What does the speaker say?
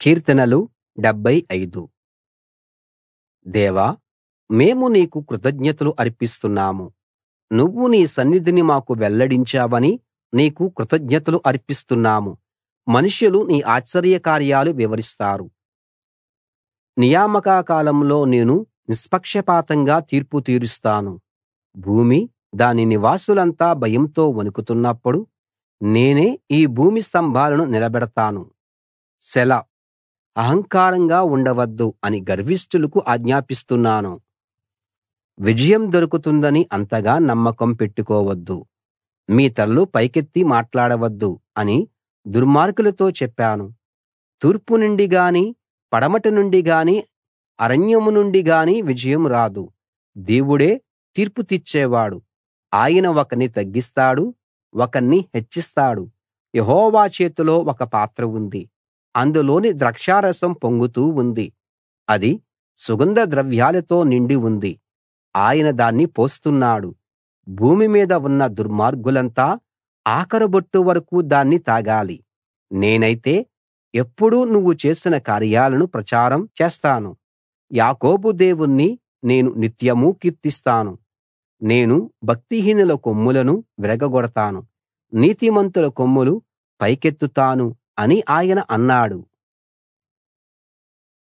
కీర్తనలు 75 దేవా మేము నీకు కృతజ్ఞతలు అర్పిస్తున్నాము నువ్వు నీ సన్నిధిని మాకు వెల్లడించావని నీకు కృతజ్ఞతలు అర్పిస్తున్నాము మనుషులు నీ ఆశ్చర్యకార్యాలు వివరిస్తారు నియామక కాలంలో నేను నిష్పక్షపాతంగా తీర్పు తీరుస్తాను భూమి దాని నివాసులంతా భయంతో వణుకుతున్నప్పుడు నేనే ఈ భూమి స్తంభాలను నిలబెడతాను సెలా అహంకారంగా ఉండవద్దు అని గర్విష్ఠులకు ఆజ్ఞాపిస్తున్నాను విజయం దొరుకుతుందని అంతగా నమ్మకం పెట్టుకోవద్దు మీ తలలు పైకెత్తి మాట్లాడవద్దు అని దుర్మార్గులతో చెప్పాను తూర్పు నుండి గాని పడమటి నుండి గాని అరణ్యం నుండి గాని విజయం రాదు దేవుడే తీర్పు తీర్చేవాడు ఆయన ఒకణ్ణి తగ్గిస్తాడు ఒకణ్ణి హెచ్చిస్తాడు యెహోవా చేతిలో ఒక పాత్ర ఉంది అందులోని ద్రాక్షారసం పొంగుతూ ఉంది అది సుగంధ ద్రవ్యాలతో నిండి ఉంది ఆయన దాన్ని పోస్తున్నాడు భూమి మీద ఉన్న దుర్మార్గులంతా ఆఖరు బొట్టు వరకూ దాన్ని తాగాలి నేనైతే ఎప్పుడూ నువ్వు చేసిన కార్యాలను ప్రచారం చేస్తాను యాకోబు దేవుణ్ణి నేను నిత్యమూ కీర్తిస్తాను నేను భక్తిహీనుల కొమ్ములను విరగగొడతాను నీతిమంతుల కొమ్ములు పైకెత్తుతాను అని ఆయన అన్నాడు